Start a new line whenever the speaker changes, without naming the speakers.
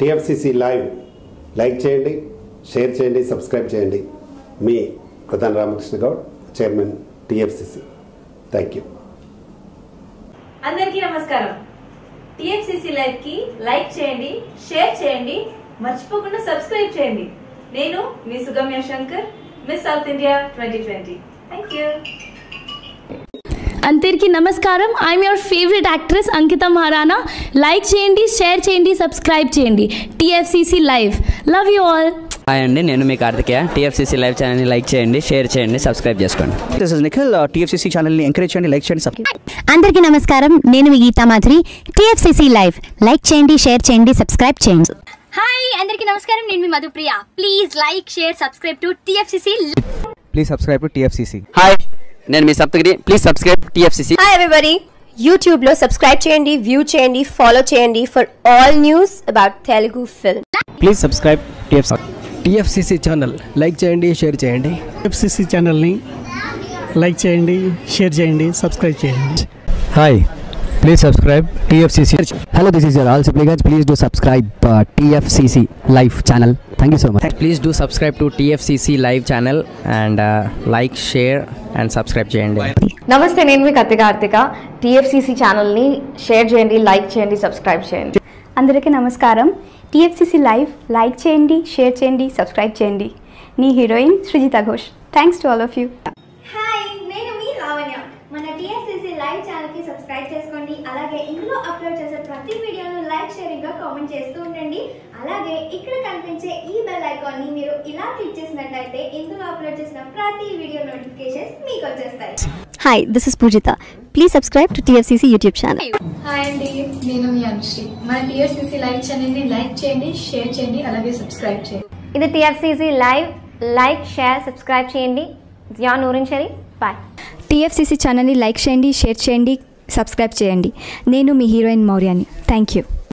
TFCC live like చేయండి share చేయండి subscribe చేయండి మీ ప్రధాన Ramakrishna Goud chairman TFCC thank you
అందరికీ నమస్కారం టిఎఫ్సిసి లైవ్ కి లైక్ చేయండి షేర్ చేయండి మర్చిపోకుండా సబ్స్క్రైబ్ చేయండి నేను మీ Sugamya Shankar miss south India twenty twenty thank you
అందరికీ నమస్కారం I'm your favourite actress Ankita Maharana like చేయండి షేర్ చేయండి సబ్స్క్రైబ్ చేయండి TFCC live love you all
hi అండి నేను మీ కార్తికేయ టీఎఫ్సీసీ లైవ్ ఛానల్ని లైక్ చేయండి షేర్ చేయండి సబ్స్క్రైబ్ చేసుకోండి
దిస్ ఇస్ నిఖిల్ టీఎఫ్సీసీ ఛానల్ని ఎంకరేజ్ చేయండి లైక్ చేయండి సబ్స్క్రైబ్
అందరికీ నమస్కారం నేను మీ Geetha Madhuri TFCC live like చేయండి షేర్ చేయండి సబ్స్క్రైబ్ చేయండి
హాయ్ అందరికీ నమస్కారం నేను మీ Madhupriya please like share subscribe to TFCC
please subscribe to TFCC
hi నేను మీ Saptagiri please subscribe TFCC
hi everybody YouTube లో సబ్స్క్రైబ్ చేయండి వ్యూ చేయండి ఫాలో చేయండి for all news about Telugu film
please subscribe TFC
TFCC channel like చేయండి share చేయండి
FCC ఛానల్ని like చేయండి షేర్ చేయండి సబ్స్క్రైబ్ చేయండి
hi please subscribe TFCC hello this is your all Sipligunj please do subscribe TFCC live channel thank you so much
please do subscribe to TFCC live channel and like share and subscribe చేయండి
నమస్తే నేను మీ Kathi Karthika TFCC ఛానల్ని share చేయండి like చేయండి subscribe చేయండి
అందరికీ నమస్కారం టిఎఫ్సిసి లైవ్ లైక్ చేయండి షేర్ చేయండి సబ్స్క్రైబ్ చేయండి నీ heroine Srujitha Ghosh thanks to all of you
hi నేను మీ లావణ్య మన టిఎఫ్సిసి లైవ్ ఛానల్ కి సబ్స్క్రైబ్ చేసుకోండి అలాగే ఇందులో అప్లోడ్ చేసే ప్రతి వీడియోను లైక్ షేరింగ్ గా కామెంట్ చేస్తూ ఉండండి అలాగే ఇక్కడ కనిపించే ఈ బెల్ ఐకాన్ ని మీరు ఇలా క్లిక్ చేసినట్లయితే ఇందులో అప్లోడ్ చేసిన ప్రతి వీడియో నోటిఫికేషన్స్ మీకు వచ్చేస్తాయి
hi this is Poojitha please subscribe to TFCC YouTube channel
hi అండి నేను మీ అనుశ్రీ మన టిఎస్సిసి లైవ్ ఛానల్ని లైక్ చేయండి షేర్ చేయండి అలాగే సబ్స్క్రైబ్ చేయండి
ఇది TFCC live like share subscribe చేయండి జియా నూరిన్ షరీ బాయ్
టీఎఫ్సిసి ఛానల్ని లైక్ చేయండి షేర్ చేయండి సబ్స్క్రైబ్ చేయండి నేను మీ హీరోయిన్ మౌర్యాని థ్యాంక్ యూ